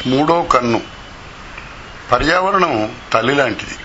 మూడో కన్ను పర్యావరణం తల్లి లాంటిది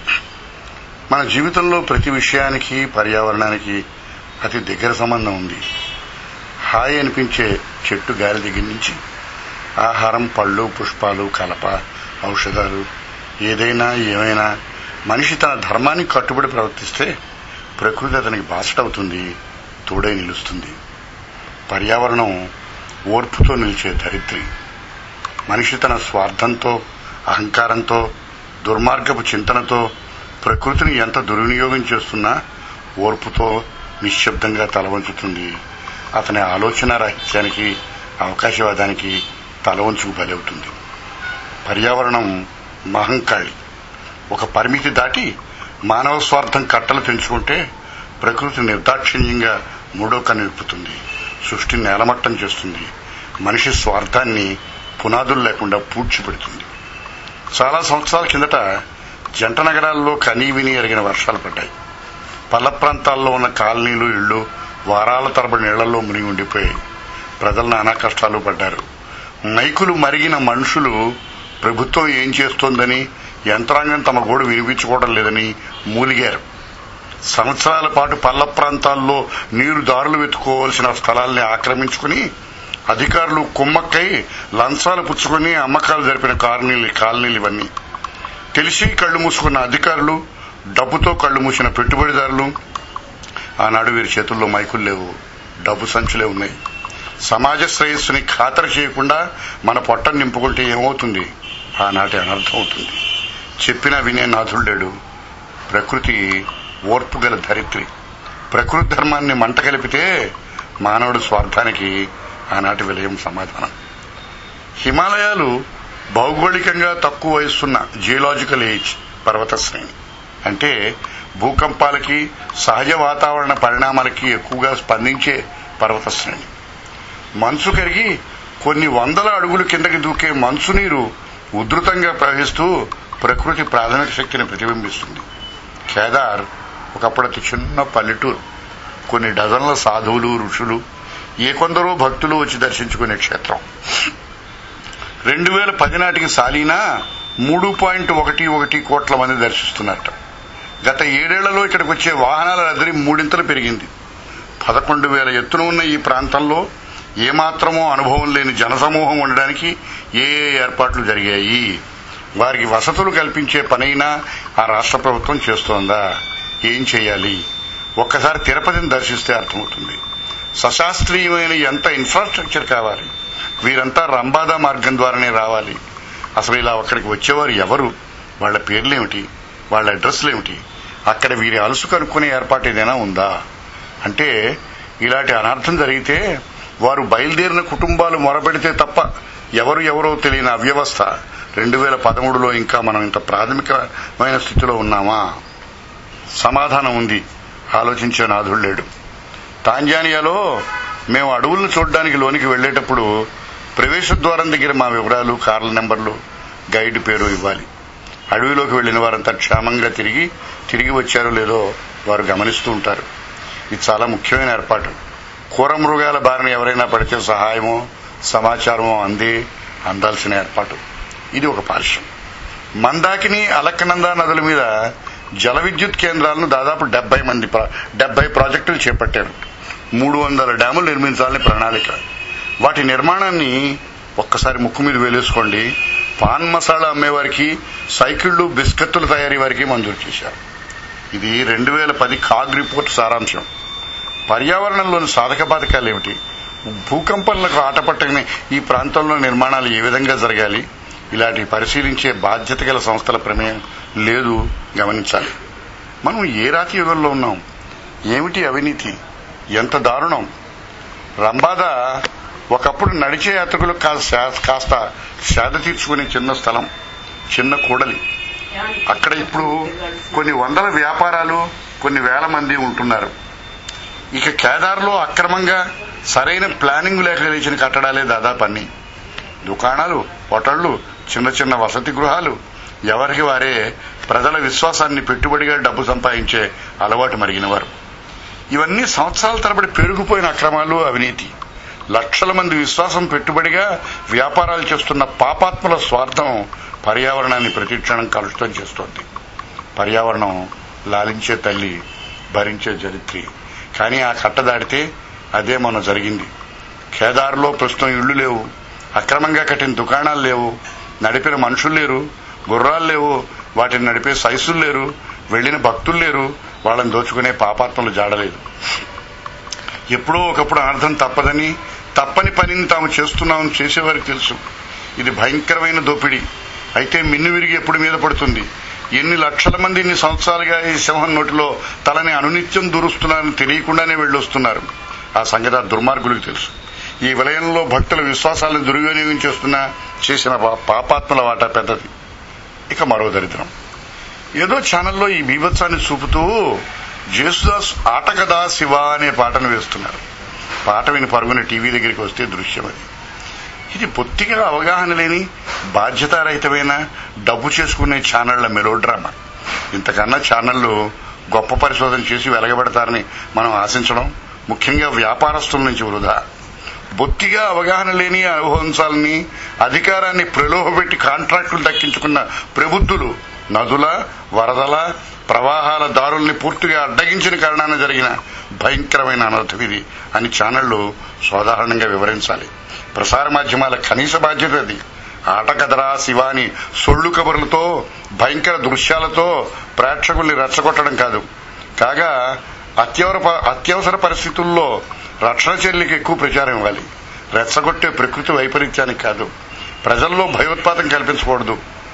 మన జీవితంలో ప్రతి విషయానికి పర్యావరణానికి అతి దగ్గర సంబంధం ఉంది హాయి అనిపించే చెట్టు గాలి దగ్గర నుంచి ఆహారం పళ్ళు పుష్పాలు కలప ఔషధాలు ఏదైనా ఏమైనా మనిషి తన ధర్మానికి కట్టుబడి ప్రవర్తిస్తే ప్రకృతి అతనికి బాసటవుతుంది తోడై నిలుస్తుంది పర్యావరణం ఓర్పుతో నిలిచే ధరిత్రి మనిషి తన స్వార్థంతో అహంకారంతో దుర్మార్గపు చింతనతో ప్రకృతిని ఎంత దుర్వినియోగం చేస్తున్నా ఓర్పుతో నిశ్శబ్దంగా తలవంచుతుంది అతని ఆలోచన రాహిత్యానికి అవకాశవాదానికి తల వంచుకు బలవుతుంది పర్యావరణం మహంకాళి ఒక పరిమితి దాటి మానవ స్వార్థం కట్టలు తెంచుకుంటే ప్రకృతి నిర్దాక్షిణ్యంగా మూడో కనిపుతుంది సృష్టిని నేలమట్టం చేస్తుంది మనిషి స్వార్థాన్ని పునాదులు లేకుండా పూడ్చిపెడుతుంది చాలా సంవత్సరాల కిందట జంట నగరాల్లో కనీ విని ఎరిగిన వర్షాలు పడ్డాయి పల్ల ప్రాంతాల్లో ఉన్న కాలనీలు ఇళ్లు వారాల తరబడి నీళ్లలో మునిగి ఉండిపోయాయి ప్రజలు నానా కష్టాలు పడ్డారు మైకులు మరిగిన మనుషులు ప్రభుత్వం ఏం చేస్తోందని యంత్రాంగం తమ గోడు వినిపించుకోవడం లేదని మూలిగారు సంవత్సరాల పాటు పల్ల ప్రాంతాల్లో నీరు దారులు వెతుక్కోవాల్సిన స్థలాల్ని ఆక్రమించుకుని అధికారులు కుమ్మక్కై లంచాలు పుచ్చుకుని అమ్మకాలు జరిపిన కాలనీలు కాలనీలు ఇవన్నీ తెలిసి కళ్లు మూసుకున్న అధికారులు డబ్బుతో కళ్లు మూసిన పెట్టుబడిదారులు ఆనాడు వీరి చేతుల్లో మైకులు లేవు డబ్బు సంచులే ఉన్నాయి సమాజ శ్రేయస్సుని ఖాతరు చేయకుండా మన పొట్టను నింపుకుంటే ఏమవుతుంది ఆనాటి అనర్థం అవుతుంది చెప్పినా వినే నాథుడు లేడు ప్రకృతి ఓర్పు గల ధరిత్రి ప్రకృతి ధర్మాన్ని మంట కలిపితే మానవుడి స్వార్థానికి ఆనాటి విలయం సమాధానం హిమాలయాలు భౌగోళికంగా తక్కువ వయస్సున్న జియోలాజికల్ ఏజ్ పర్వత శ్రేణి అంటే భూకంపాలకి సహజ వాతావరణ పరిణామాలకి ఎక్కువగా స్పందించే పర్వత శ్రేణి మంచు కరిగి కొన్ని వందల అడుగులు కిందకి దూకే మంచు నీరు ఉధృతంగా ప్రవహిస్తూ ప్రకృతి ప్రాథమిక శక్తిని ప్రతిబింబిస్తుంది కేదార్ ఒకప్పుడు అతి చిన్న పల్లెటూరు కొన్ని డజన్ల సాధువులు ఋషులు ఏ కొందరో భక్తులు వచ్చి దర్శించుకునే క్షేత్రం రెండు వేల పది నాటికి సాలీనా మూడు పాయింట్ ఒకటి ఒకటి కోట్ల మంది దర్శిస్తున్నట్ట గత ఏడేళ్లలో ఇక్కడికి వచ్చే వాహనాల రద్దీ మూడింతలు పెరిగింది పదకొండు వేల ఎత్తున ఉన్న ఈ ప్రాంతంలో ఏమాత్రమో అనుభవం లేని జనసమూహం ఉండడానికి ఏ ఏ ఏర్పాట్లు జరిగాయి వారికి వసతులు కల్పించే పనైనా ఆ రాష్ట్ర ప్రభుత్వం చేస్తోందా ఏం చేయాలి ఒక్కసారి తిరుపతిని దర్శిస్తే అర్థమవుతుంది సశాస్త్రీయమైన ఎంత ఇన్ఫ్రాస్ట్రక్చర్ కావాలి వీరంతా రంబాదా మార్గం ద్వారానే రావాలి అసలు ఇలా అక్కడికి వచ్చేవారు ఎవరు వాళ్ళ పేర్లేమిటి వాళ్ళ అడ్రస్లు ఏమిటి అక్కడ వీరి అలసు కనుక్కునే ఏర్పాటు ఏదైనా ఉందా అంటే ఇలాంటి అనర్థం జరిగితే వారు బయలుదేరిన కుటుంబాలు మొరబెడితే తప్ప ఎవరు ఎవరో తెలియని అవ్యవస్థ రెండు వేల పదమూడులో ఇంకా మనం ఇంత ప్రాథమికమైన స్థితిలో ఉన్నామా సమాధానం ఉంది ఆలోచించే నాథుడు లేడు టాంజానియాలో మేము అడవులను చూడడానికి లోనికి వెళ్లేటప్పుడు ప్రవేశ ద్వారం దగ్గర మా వివరాలు కార్ల నెంబర్లు గైడ్ పేరు ఇవ్వాలి అడవిలోకి వెళ్లిన వారంతా క్షేమంగా తిరిగి తిరిగి వచ్చారో లేదో వారు గమనిస్తూ ఉంటారు ఇది చాలా ముఖ్యమైన ఏర్పాటు కూర మృగాల బారిన ఎవరైనా పడితే సహాయమో సమాచారమో అంది అందాల్సిన ఏర్పాటు ఇది ఒక పార్శ్వం మందాకిని అలక్కనంద నదుల మీద జల విద్యుత్ కేంద్రాలను దాదాపు డెబ్బై మంది డెబ్బై ప్రాజెక్టులు చేపట్టారు మూడు వందల డ్యాములు నిర్మించాలని ప్రణాళిక వాటి నిర్మాణాన్ని ఒక్కసారి ముక్కు మీద వేలేసుకోండి పాన్ మసాలా అమ్మేవారికి సైకిళ్లు బిస్కెత్తుల తయారీ వారికి మంజూరు చేశారు ఇది రెండు వేల పది కాగ్ రిపోర్ట్ సారాంశం పర్యావరణంలోని సాధక బాధకాలు ఏమిటి భూకంపాలకు ఆటపట్టని ఈ ప్రాంతంలో నిర్మాణాలు ఏ విధంగా జరగాలి ఇలాంటి పరిశీలించే బాధ్యత గల సంస్థల ప్రమేయం లేదు గమనించాలి మనం ఏ రాతి యుగంలో ఉన్నాం ఏమిటి అవినీతి ఎంత దారుణం రంబాద ఒకప్పుడు నడిచే యాత్రికులకు కాస్త సేద తీర్చుకునే చిన్న స్థలం చిన్న కూడలి అక్కడ ఇప్పుడు కొన్ని వందల వ్యాపారాలు కొన్ని వేల మంది ఉంటున్నారు ఇక కేదార్లో అక్రమంగా సరైన ప్లానింగ్ లేక లేచిన కట్టడాలే దాదాపు అన్ని దుకాణాలు హోటళ్లు చిన్న చిన్న వసతి గృహాలు ఎవరికి వారే ప్రజల విశ్వాసాన్ని పెట్టుబడిగా డబ్బు సంపాదించే అలవాటు మరిగినవారు ఇవన్నీ సంవత్సరాల తరబడి పెరిగిపోయిన అక్రమాలు అవినీతి లక్షల మంది విశ్వాసం పెట్టుబడిగా వ్యాపారాలు చేస్తున్న పాపాత్మల స్వార్థం పర్యావరణాన్ని ప్రతిక్షణం కలుషితం చేస్తోంది పర్యావరణం లాలించే తల్లి భరించే చరిత్రి కానీ ఆ కట్ట దాటితే అదే మొన్న జరిగింది కేదారులో ప్రస్తుతం ఇళ్లు లేవు అక్రమంగా కట్టిన దుకాణాలు లేవు నడిపిన మనుషులు లేరు గుర్రాలు లేవు వాటిని నడిపే సైసులు లేరు వెళ్లిన భక్తులు లేరు వాళ్ళని దోచుకునే పాపాత్మలు జాడలేదు ఎప్పుడో ఒకప్పుడు అనర్థం తప్పదని తప్పని పనిని తాము చేస్తున్నామని చేసేవారికి తెలుసు ఇది భయంకరమైన దోపిడీ అయితే మిన్ను విరిగి ఎప్పుడు మీద పడుతుంది ఎన్ని లక్షల మంది ఇన్ని సంవత్సరాలుగా ఈ సింహం నోటిలో తలని అనునిత్యం దూరుస్తున్నారని తెలియకుండానే వెళ్ళొస్తున్నారు ఆ సంగతి ఆ దుర్మార్గులకు తెలుసు ఈ విలయంలో భక్తుల విశ్వాసాలను దుర్వినియోగం చేస్తున్న చేసిన పా- పాపాత్మల వాటా పెద్దది ఇక మరో దరిద్రం ఏదో ఛానల్లో ఈ బీభత్సాన్ని చూపుతూ జేసుదాస్ ఆట కదా శివ అనే పాటను వేస్తున్నారు పాట విని పరుగున టీవీ దగ్గరికి వస్తే దృశ్యం అది ఇది పొత్తిగా అవగాహన లేని బాధ్యతారహితమైన డబ్బు చేసుకునే ఛానళ్ల మెలోడ్రామా ఇంతకన్నా ఛానళ్లు గొప్ప పరిశోధన చేసి వెలగబెడతారని మనం ఆశించడం ముఖ్యంగా వ్యాపారస్తుల నుంచి వృధా బొత్తిగా అవగాహన లేని అనుభవించాలని అధికారాన్ని ప్రలోభపెట్టి కాంట్రాక్టులు దక్కించుకున్న ప్రబుద్ధులు నదుల వరదల ప్రవాహాల దారుల్ని పూర్తిగా అడ్డగించిన కారణాన జరిగిన భయంకరమైన అనర్థం ఇది అని ఛానళ్లు సాధారణంగా వివరించాలి ప్రసార మాధ్యమాల కనీస బాధ్యత అది ఆట కదరా శివాని సొళ్ళు కబుర్లతో భయంకర దృశ్యాలతో ప్రేక్షకుల్ని రెచ్చగొట్టడం కాదు కాగా అత్యవర అత్యవసర పరిస్థితుల్లో రక్షణ చర్యలకు ఎక్కువ ప్రచారం ఇవ్వాలి రెచ్చగొట్టే ప్రకృతి వైపరీత్యానికి కాదు ప్రజల్లో భయోత్పాతం కల్పించకూడదు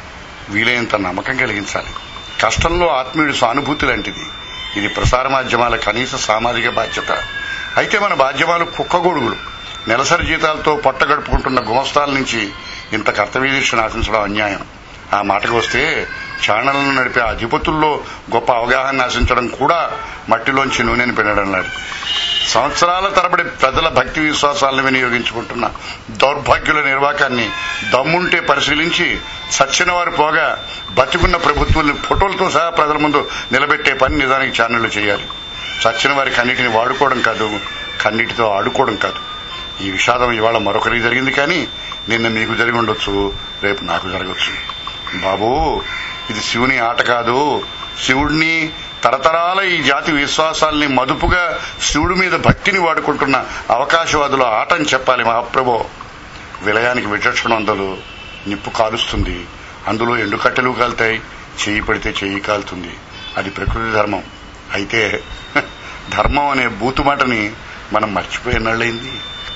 వీలైనంత నమ్మకం కలిగించాలి కష్టంలో ఆత్మీయుడి సానుభూతి లాంటిది ఇది ప్రసార మాధ్యమాల కనీస సామాజిక బాధ్యత అయితే మన మాధ్యమాలు కుక్కగొడుగులు నెలసరి జీతాలతో పొట్ట గడుపుకుంటున్న గుమస్తాల నుంచి ఇంత కర్తవ్య దీక్షను ఆశించడం అన్యాయం ఆ మాటకు వస్తే ఛానళ్లను నడిపే అధిపతుల్లో గొప్ప అవగాహన ఆశించడం కూడా మట్టిలోంచి నూనెని పెనడంలాడు సంవత్సరాల తరబడి ప్రజల భక్తి విశ్వాసాలను వినియోగించుకుంటున్న దౌర్భాగ్యుల నిర్వాకాన్ని దమ్ముంటే పరిశీలించి సచ్చిన వారు పోగా బతికున్న ప్రభుత్వాన్ని ఫోటోలతో సహా ప్రజల ముందు నిలబెట్టే పని నిజానికి ఛానళ్లు చేయాలి చచ్చిన వారి కన్నిటిని వాడుకోవడం కాదు కన్నిటితో ఆడుకోవడం కాదు ఈ విషాదం ఇవాళ మరొకరికి జరిగింది కానీ నిన్న మీకు జరిగి ఉండొచ్చు రేపు నాకు జరగచ్చు బాబు ఇది శివుని ఆట కాదు శివుడిని తరతరాల ఈ జాతి విశ్వాసాల్ని మదుపుగా శివుడి మీద భక్తిని వాడుకుంటున్న అవకాశవాదుల ఆట అని చెప్పాలి మహాప్రభో విలయానికి విచక్షణ అందదు నిప్పు కాలుస్తుంది అందులో ఎండుకట్టెలు కాలుతాయి చెయ్యి పడితే చెయ్యి కాలుతుంది అది ప్రకృతి ధర్మం అయితే ధర్మం అనే బూతు మాటని మనం మర్చిపోయినళ్ళైంది